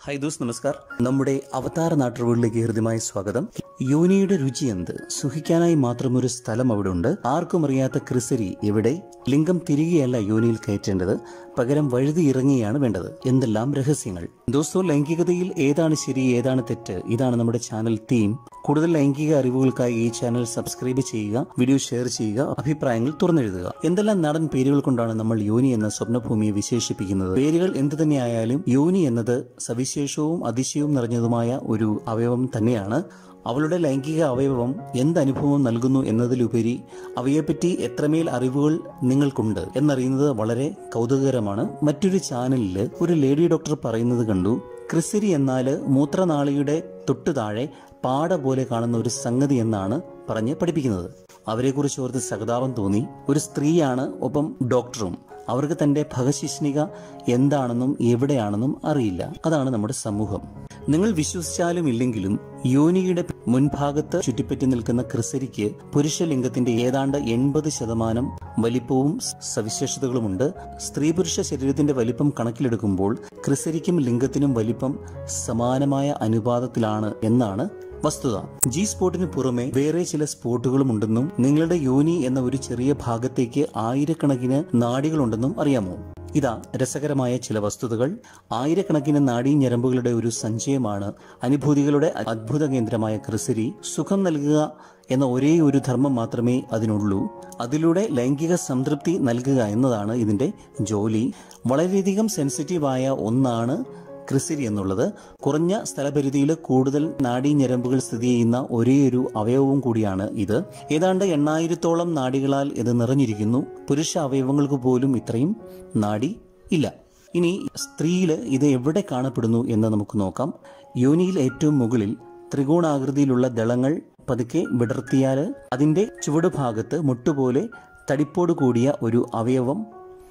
high those നമസ്കാർ നമ്മുടെ അവതാര നാട്ടുകളിലേക്ക് ഹൃദ്യമായ സ്വാഗതം യോനിയുടെ രുചി എന്ത് സുഖിക്കാനായി മാത്രം ഒരു സ്ഥലം അവിടെ ഉണ്ട് ആർക്കും അറിയാത്ത ക്രിസരി ഇവിടെ ലിംഗം തിരികെയല്ല യോനിയിൽ കയറ്റേണ്ടത് പകരം വഴുതി ഇറങ്ങിയാണ് വേണ്ടത് എന്തെല്ലാം രഹസ്യങ്ങൾ ദോസ്തോ ലൈംഗികതയിൽ ഏതാണ് ശരി ഏതാണ് തെറ്റ് ഇതാണ് നമ്മുടെ ചാനൽ തീം കൂടുതൽ ലൈംഗിക അറിവുകൾക്കായി ഈ ചാനൽ സബ്സ്ക്രൈബ് ചെയ്യുക വീഡിയോ ഷെയർ ചെയ്യുക അഭിപ്രായങ്ങൾ തുറന്നെഴുതുക എന്തെല്ലാം നാടൻ പേരുകൾ കൊണ്ടാണ് നമ്മൾ യോനി എന്ന സ്വപ്നഭൂമിയെ വിശേഷിപ്പിക്കുന്നത് പേരുകൾ എന്തു തന്നെയായാലും യോനി എന്നത് സവിശേഷവും അതിശയവും നിറഞ്ഞതുമായ ഒരു അവയവം തന്നെയാണ് അവളുടെ ലൈംഗിക അവയവം എന്തനുഭവം നൽകുന്നു എന്നതിലുപരി അവയെപ്പറ്റി എത്രമേൽ അറിവുകൾ നിങ്ങൾക്കുണ്ട് എന്നറിയുന്നത് വളരെ കൗതുകകരമാണ് മറ്റൊരു ചാനലിൽ ഒരു ലേഡി ഡോക്ടർ പറയുന്നത് കണ്ടു ക്രിസരി എന്നാല് മൂത്രനാളിയുടെ തൊട്ടു താഴെ പാട പോലെ കാണുന്ന ഒരു സംഗതി എന്നാണ് പറഞ്ഞ് പഠിപ്പിക്കുന്നത് അവരെക്കുറിച്ച് ഓർത്ത് സഹതാപം തോന്നി ഒരു സ്ത്രീയാണ് ഒപ്പം ഡോക്ടറും അവർക്ക് തന്റെ ഭഗശിഷ്ണിക എന്താണെന്നും എവിടെയാണെന്നും അറിയില്ല അതാണ് നമ്മുടെ സമൂഹം നിങ്ങൾ വിശ്വസിച്ചാലും ഇല്ലെങ്കിലും യോനിയുടെ മുൻഭാഗത്ത് ചുറ്റിപ്പറ്റി നിൽക്കുന്ന ക്രിസരിക്ക് പുരുഷലിംഗത്തിന്റെ ഏതാണ്ട് എൺപത് ശതമാനം വലിപ്പവും സവിശേഷതകളുമുണ്ട് സ്ത്രീ പുരുഷ ശരീരത്തിന്റെ വലിപ്പം കണക്കിലെടുക്കുമ്പോൾ ക്രിസരിക്കും ലിംഗത്തിനും വലിപ്പം സമാനമായ അനുപാതത്തിലാണ് എന്നാണ് വസ്തുത ജി സ്പോട്ടിന് പുറമെ വേറെ ചില സ്പോട്ടുകളും ഉണ്ടെന്നും നിങ്ങളുടെ യോനി എന്ന ഒരു ചെറിയ ഭാഗത്തേക്ക് ആയിരക്കണക്കിന് നാടികളുണ്ടെന്നും അറിയാമോ ഇതാ രസകരമായ ചില വസ്തുതകൾ ആയിരക്കണക്കിന് നാഡീ ഞരമ്പുകളുടെ ഒരു സഞ്ചയമാണ് അനുഭൂതികളുടെ അത്ഭുത കേന്ദ്രമായ ക്രിസരി സുഖം നൽകുക എന്ന ഒരേ ഒരു ധർമ്മം മാത്രമേ അതിനുള്ളൂ അതിലൂടെ ലൈംഗിക സംതൃപ്തി നൽകുക എന്നതാണ് ഇതിന്റെ ജോലി വളരെയധികം സെൻസിറ്റീവായ ഒന്നാണ് ക്രിസിരി എന്നുള്ളത് കുറഞ്ഞ സ്ഥലപരിധിയിൽ കൂടുതൽ നാഡീഞരമ്പുകൾ സ്ഥിതി ചെയ്യുന്ന ഒരേയൊരു അവയവവും കൂടിയാണ് ഇത് ഏതാണ്ട് എണ്ണായിരത്തോളം നാഡികളാൽ ഇത് നിറഞ്ഞിരിക്കുന്നു പുരുഷ അവയവങ്ങൾക്ക് പോലും ഇത്രയും നാഡി ഇല്ല ഇനി സ്ത്രീയിൽ ഇത് എവിടെ കാണപ്പെടുന്നു എന്ന് നമുക്ക് നോക്കാം യോനിയിൽ ഏറ്റവും മുകളിൽ ത്രികോണാകൃതിയിലുള്ള ദളങ്ങൾ പതുക്കെ വിടർത്തിയാൽ അതിന്റെ ചുവടുഭാഗത്ത് മുട്ടുപോലെ തടിപ്പോട് കൂടിയ ഒരു അവയവം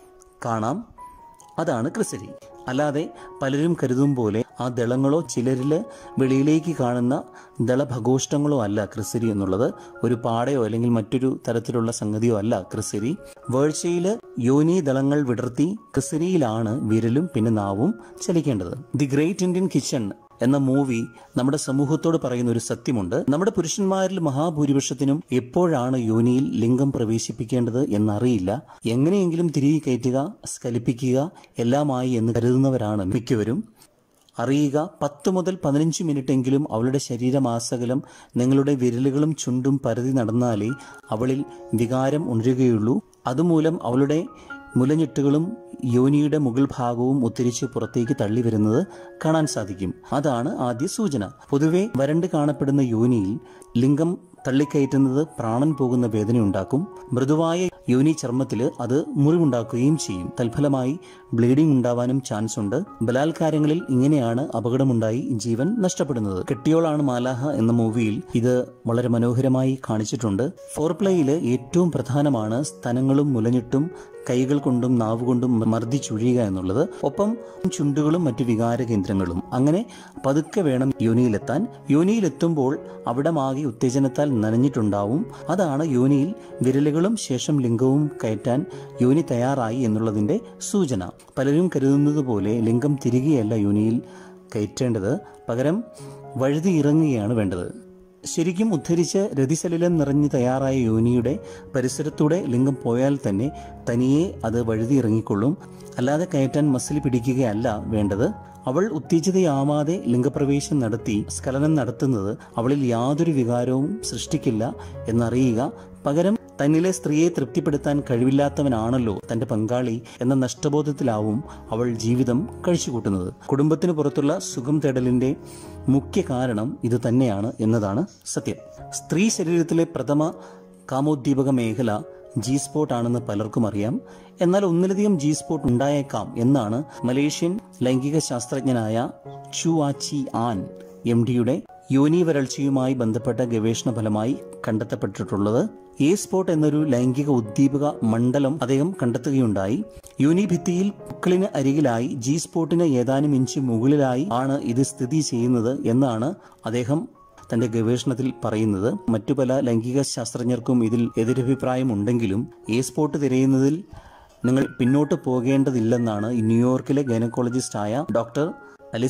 കാണാം അതാണ് ക്രിസരി അല്ലാതെ പലരും കരുതും പോലെ ആ ദളങ്ങളോ ചിലരില് വെളിയിലേക്ക് കാണുന്ന ദളഭഗോഷ്ടങ്ങളോ അല്ല ക്രിസരി എന്നുള്ളത് ഒരു പാടയോ അല്ലെങ്കിൽ മറ്റൊരു തരത്തിലുള്ള സംഗതിയോ അല്ല ക്രിസരി വേഴ്ചയില് യോനി ദളങ്ങൾ വിടർത്തി ക്രിസരിയിലാണ് വിരലും പിന്നെ നാവും ചലിക്കേണ്ടത് ദി ഗ്രേറ്റ് ഇന്ത്യൻ കിച്ചൺ എന്ന മൂവി നമ്മുടെ സമൂഹത്തോട് പറയുന്ന ഒരു സത്യമുണ്ട് നമ്മുടെ പുരുഷന്മാരിൽ മഹാഭൂരിപക്ഷത്തിനും എപ്പോഴാണ് യോനിയിൽ ലിംഗം പ്രവേശിപ്പിക്കേണ്ടത് എന്നറിയില്ല എങ്ങനെയെങ്കിലും തിരികെ കയറ്റുക സ്കലിപ്പിക്കുക എല്ലാമായി എന്ന് കരുതുന്നവരാണ് മിക്കവരും അറിയുക പത്ത് മുതൽ പതിനഞ്ച് മിനിറ്റെങ്കിലും അവളുടെ ശരീരമാസകലം നിങ്ങളുടെ വിരലുകളും ചുണ്ടും പരതി നടന്നാലേ അവളിൽ വികാരം ഉണരുകയുള്ളൂ അതുമൂലം അവളുടെ മുലഞ്ഞിട്ടുകളും യോനിയുടെ മുകൾ ഭാഗവും ഉത്തരിച്ച് പുറത്തേക്ക് തള്ളി വരുന്നത് കാണാൻ സാധിക്കും അതാണ് ആദ്യ സൂചന പൊതുവെ വരണ്ട് കാണപ്പെടുന്ന യോനിയിൽ ലിംഗം തള്ളിക്കയറ്റുന്നത് പ്രാണൻ പോകുന്ന വേദനയുണ്ടാക്കും മൃദുവായ യോനി ചർമ്മത്തിൽ അത് മുറിവുണ്ടാക്കുകയും ചെയ്യും തൽഫലമായി ബ്ലീഡിംഗ് ഉണ്ടാവാനും ചാൻസ് ഉണ്ട് ബലാത്കാരങ്ങളിൽ ഇങ്ങനെയാണ് അപകടമുണ്ടായി ജീവൻ നഷ്ടപ്പെടുന്നത് കെട്ടിയോളാണ് മാലാഹ എന്ന മൂവിയിൽ ഇത് വളരെ മനോഹരമായി കാണിച്ചിട്ടുണ്ട് ഫോർപ്ലേയിൽ ഏറ്റവും പ്രധാനമാണ് സ്തനങ്ങളും മുലഞ്ഞിട്ടും കൈകൾ കൊണ്ടും നാവ് കൊണ്ടും മർദ്ദിച്ചൊഴിയുക എന്നുള്ളത് ഒപ്പം ചുണ്ടുകളും മറ്റു വികാര കേന്ദ്രങ്ങളും അങ്ങനെ പതുക്കെ വേണം യോനിയിലെത്താൻ യോനിയിലെത്തുമ്പോൾ അവിടമാകെ ഉത്തേജനത്താൽ നനഞ്ഞിട്ടുണ്ടാവും അതാണ് യോനിയിൽ വിരലുകളും ശേഷം ലിംഗവും കയറ്റാൻ യോനി തയ്യാറായി എന്നുള്ളതിന്റെ സൂചന പലരും കരുതുന്നത് പോലെ ലിംഗം തിരികെയല്ല യോനിയിൽ കയറ്റേണ്ടത് പകരം വഴുതി ഇറങ്ങുകയാണ് വേണ്ടത് ശരിക്കും ഉദ്ധരിച്ച് രതിസലിലം നിറഞ്ഞ് തയ്യാറായ യോനിയുടെ പരിസരത്തൂടെ ലിംഗം പോയാൽ തന്നെ തനിയെ അത് വഴുതി ഇറങ്ങിക്കൊള്ളും അല്ലാതെ കയറ്റാൻ മസിൽ പിടിക്കുകയല്ല വേണ്ടത് അവൾ ഉത്തേജിതയാവാതെ ലിംഗപ്രവേശം നടത്തി സ്ഖലനം നടത്തുന്നത് അവളിൽ യാതൊരു വികാരവും സൃഷ്ടിക്കില്ല എന്നറിയുക പകരം തന്നിലെ സ്ത്രീയെ തൃപ്തിപ്പെടുത്താൻ കഴിവില്ലാത്തവനാണല്ലോ തന്റെ പങ്കാളി എന്ന നഷ്ടബോധത്തിലാവും അവൾ ജീവിതം കഴിച്ചുകൂട്ടുന്നത് കുടുംബത്തിന് പുറത്തുള്ള സുഖം തേടലിന്റെ മുഖ്യ കാരണം ഇത് തന്നെയാണ് എന്നതാണ് സത്യം സ്ത്രീ ശരീരത്തിലെ പ്രഥമ കാമോദ്ദീപക മേഖല ജി സ്പോട്ട് ആണെന്ന് പലർക്കും അറിയാം എന്നാൽ ഒന്നിലധികം ജി സ്പോട്ട് ഉണ്ടായേക്കാം എന്നാണ് മലേഷ്യൻ ലൈംഗിക ശാസ്ത്രജ്ഞനായ ചു ആച്ചി ആൻ എം ഡിയുടെ യോനി വരൾച്ചയുമായി ബന്ധപ്പെട്ട ഗവേഷണ ഫലമായി കണ്ടെത്തപ്പെട്ടിട്ടുള്ളത് എ സ്പോട്ട് എന്നൊരു ലൈംഗിക ഉദ്ദീപക മണ്ഡലം അദ്ദേഹം കണ്ടെത്തുകയുണ്ടായി യോനി ഭിത്തിയിൽ പുക്കളിന് അരികിലായി ജി സ്പോട്ടിന് ഏതാനും ഇഞ്ച് മുകളിലായി ആണ് ഇത് സ്ഥിതി ചെയ്യുന്നത് എന്നാണ് അദ്ദേഹം തന്റെ ഗവേഷണത്തിൽ പറയുന്നത് മറ്റു പല ലൈംഗിക ശാസ്ത്രജ്ഞർക്കും ഇതിൽ എതിരഭിപ്രായം ഉണ്ടെങ്കിലും എ സ്പോട്ട് തിരയുന്നതിൽ നിങ്ങൾ പിന്നോട്ട് പോകേണ്ടതില്ലെന്നാണ് ന്യൂയോർക്കിലെ ഗൈനക്കോളജിസ്റ്റായ ഡോക്ടർ അലിസ്ക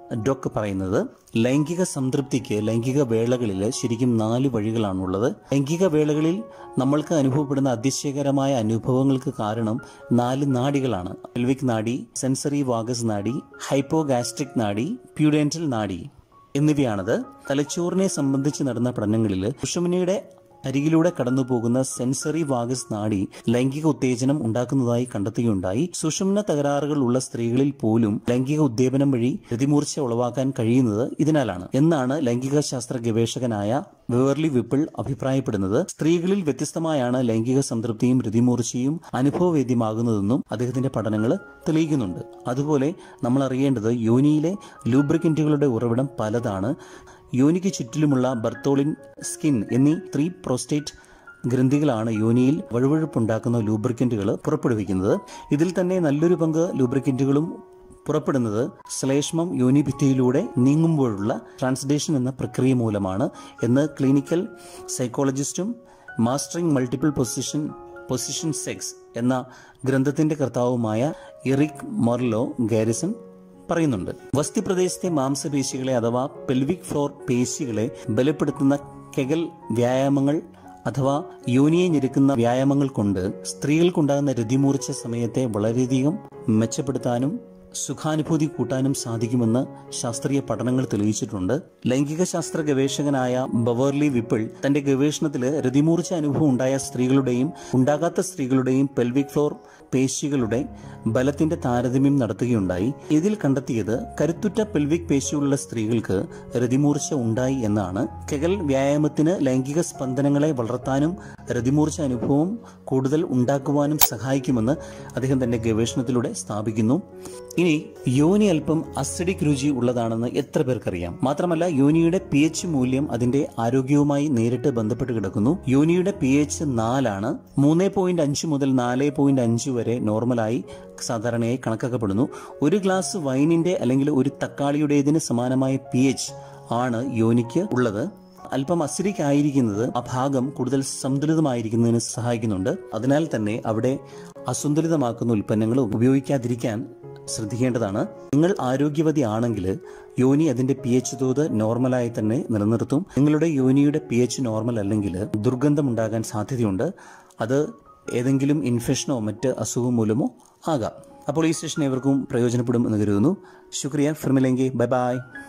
ഡോക്ക് പറയുന്നത് ലൈംഗിക സംതൃപ്തിക്ക് ലൈംഗിക വേളകളിൽ ശരിക്കും നാല് വഴികളാണുള്ളത് ലൈംഗിക വേളകളിൽ നമ്മൾക്ക് അനുഭവപ്പെടുന്ന അതിശയകരമായ അനുഭവങ്ങൾക്ക് കാരണം നാല് നാഡികളാണ് പെൽവിക് നാഡി സെൻസറി വാഗസ് നാഡി ഹൈപ്പോഗാസ്ട്രിക് നാഡി പ്യൂഡൻറ്റൽ നാഡി എന്നിവയാണത് തലച്ചോറിനെ സംബന്ധിച്ച് നടന്ന പഠനങ്ങളിൽ സുഷുമ്നയുടെ അരികിലൂടെ കടന്നുപോകുന്ന സെൻസറി വാഗസ് നാഡി ലൈംഗിക ഉത്തേജനം ഉണ്ടാക്കുന്നതായി കണ്ടെത്തുകയുണ്ടായി സുഷുമ്ന തകരാറുകൾ ഉള്ള സ്ത്രീകളിൽ പോലും ലൈംഗിക ഉദ്ദീപനം വഴി രതിമൂർച്ച ഉളവാക്കാൻ കഴിയുന്നത് ഇതിനാലാണ് എന്നാണ് ലൈംഗിക ശാസ്ത്ര ഗവേഷകനായ വേർലി വിപ്പിൾ അഭിപ്രായപ്പെടുന്നത് സ്ത്രീകളിൽ വ്യത്യസ്തമായാണ് ലൈംഗിക സംതൃപ്തിയും രതിമൂർച്ചയും അനുഭവവേദ്യമാകുന്നതെന്നും അദ്ദേഹത്തിന്റെ പഠനങ്ങൾ തെളിയിക്കുന്നുണ്ട് അതുപോലെ നമ്മൾ അറിയേണ്ടത് യോനിയിലെ ലൂബ്രിക്കന്റുകളുടെ ഉറവിടം പലതാണ് യോനിക്ക് ചുറ്റിലുമുള്ള ബർത്തോളിൻ സ്കിൻ എന്നീ ത്രീ പ്രോസ്റ്റേറ്റ് ഗ്രന്ഥികളാണ് യോനിയിൽ വഴുവഴുപ്പുണ്ടാക്കുന്ന ലൂബ്രിക്കന്റുകൾ പുറപ്പെടുവിക്കുന്നത് ഇതിൽ തന്നെ നല്ലൊരു പങ്ക് ലൂബ്രിക്കന്റുകളും പുറപ്പെടുന്നത് ശ്ലേഷ്മം യോനിഭിത്തിയിലൂടെ നീങ്ങുമ്പോഴുള്ള ട്രാൻസ്ലേഷൻ എന്ന പ്രക്രിയ മൂലമാണ് എന്ന് ക്ലിനിക്കൽ സൈക്കോളജിസ്റ്റും mastering multiple position position sex എന്ന ഗ്രന്ഥത്തിന്റെ കർത്താവുമായ ഇറിക് മൊർലോ ഗാരിസൺ പറയുന്നുണ്ട് വസ്തിപ്രദേശത്തെ മാംസപേശികളെ അഥവാ പെൽവിക് ഫ്ലോർ പേശികളെ ബലപ്പെടുത്തുന്ന കെഗൽ വ്യായാമങ്ങൾ അഥവാ യോനിയെ ഞെരുക്കുന്ന വ്യായാമങ്ങൾ കൊണ്ട് സ്ത്രീകൾക്കുണ്ടാകുന്ന രതിമൂർച്ച സമയത്തെ വളരെയധികം മെച്ചപ്പെടുത്താനും സുഖാനുഭൂതി കൂട്ടാനും സാധിക്കുമെന്ന് ശാസ്ത്രീയ പഠനങ്ങൾ തെളിയിച്ചിട്ടുണ്ട് ലൈംഗിക ശാസ്ത്ര ഗവേഷകനായ ബവേർലി വിപ്പിൾ തന്റെ ഗവേഷണത്തിൽ രതിമൂർച്ച അനുഭവം ഉണ്ടായ സ്ത്രീകളുടെയും ഉണ്ടാകാത്ത സ്ത്രീകളുടെയും പെൽവിക് ഫ്ലോർ പേശികളുടെ ബലത്തിന്റെ താരതമ്യം നടത്തുകയുണ്ടായി ഇതിൽ കണ്ടെത്തിയത് കരുത്തുറ്റ പെൽവിക് പേശികളുള്ള സ്ത്രീകൾക്ക് രതിമൂർച്ച ഉണ്ടായി എന്നാണ് കെഗൽ വ്യായാമത്തിന് ലൈംഗിക സ്പന്ദനങ്ങളെ വളർത്താനും രതിമൂർച്ച അനുഭവം കൂടുതൽ ഉണ്ടാക്കുവാനും സഹായിക്കുമെന്ന് അദ്ദേഹം തന്റെ ഗവേഷണത്തിലൂടെ സ്ഥാപിക്കുന്നു ഇനി യോനി അല്പം അസിഡിക് രുചി ഉള്ളതാണെന്ന് എത്ര പേർക്കറിയാം മാത്രമല്ല യോനിയുടെ പി എച്ച് മൂല്യം അതിന്റെ ആരോഗ്യവുമായി നേരിട്ട് ബന്ധപ്പെട്ട് കിടക്കുന്നു യോനിയുടെ പി എച്ച് നാലാണ് മൂന്ന് പോയിന്റ് അഞ്ച് മുതൽ നാല് പോയിന്റ് അഞ്ച് വരെ നോർമലായി സാധാരണയായി കണക്കാക്കപ്പെടുന്നു ഒരു ഗ്ലാസ് വൈനിന്റെ അല്ലെങ്കിൽ ഒരു തക്കാളിയുടേതിന് സമാനമായ പി എച്ച് ആണ് യോനിക്ക് ഉള്ളത് അല്പം അസിഡിക് ആയിരിക്കുന്നത് ആ ഭാഗം കൂടുതൽ സന്തുലിതമായിരിക്കുന്നതിന് സഹായിക്കുന്നുണ്ട് അതിനാൽ തന്നെ അവിടെ അസന്തുലിതമാക്കുന്ന ഉൽപ്പന്നങ്ങൾ ഉപയോഗിക്കാതിരിക്കാൻ ശ്രദ്ധിക്കേണ്ടതാണ് നിങ്ങൾ ആരോഗ്യവതി ആണെങ്കിൽ യോനി അതിന്റെ പി എച്ച് തോത് നോർമലായി തന്നെ നിലനിർത്തും നിങ്ങളുടെ യോനിയുടെ പി എച്ച് നോർമൽ അല്ലെങ്കിൽ ദുർഗന്ധമുണ്ടാകാൻ സാധ്യതയുണ്ട് അത് ഏതെങ്കിലും ഇൻഫെക്ഷനോ മറ്റ് അസുഖം മൂലമോ ആകാം അപ്പോൾ ഈ സെഷൻ ഏവർക്കും പ്രയോജനപ്പെടും എന്ന് കരുതുന്നു ശുക്രിയ ഫിർമിലെങ്കി ബൈ ബൈ